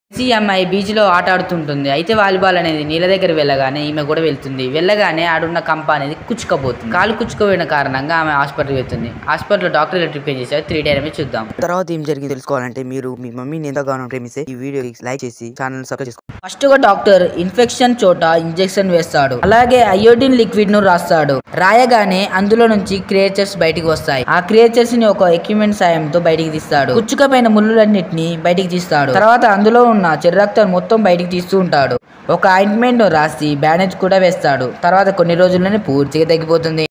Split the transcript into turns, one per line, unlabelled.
ఈ అమ్మాయి బీచ్ లో ఆట ఆడుతుంటుంది అయితే వాలీబాల్ అనేది నీళ్ళ దగ్గర వెళ్ళగానే ఈమె కూడా వెళ్తుంది వెళ్ళగానే ఆడున్న కంప అనేది కుచ్చుకపోతుంది కాలు కుచ్చుకోపోయిన కారణంగా ఆమె హాస్పిటల్ వెళ్తుంది హాస్పిటల్ డాక్టర్ ట్రీట్మెంట్ చేశారు త్రీ డైరమే చూద్దాం
తర్వాత ఏం జరిగింది తెలుసుకోవాలంటే మీరు మీ మమ్మీని ఎంతగానో ప్రేమిస్తే ఈ వీడియో లైక్ చేసి ఛానల్ సబ్స్క్రైబ్ చేసుకోండి
ఫస్ట్ గా డాక్టర్ ఇన్ఫెక్షన్ చోట ఇంజెక్షన్ వేస్తాడు అలాగే అయోడిన్ లిక్విడ్ ను రాస్తాడు రాయగానే అందులో నుంచి క్రియేచర్స్ బయటికి వస్తాయి ఆ క్రియేచర్స్ ని ఒక ఎక్విప్మెంట్ సాయంతో బయటికి తీస్తాడు కుచ్చుకపోయిన ముళ్ళన్నిటిని బయటికి తీస్తాడు తర్వాత అందులో ఉన్న చెర్రక్తం మొత్తం బయటికి తీస్తూ ఉంటాడు ఒక ఆయింట్మెంట్ ను రాసి బ్యాండేజ్ కూడా వేస్తాడు తర్వాత కొన్ని రోజుల్లోనే పూర్తిగా తగ్గిపోతుంది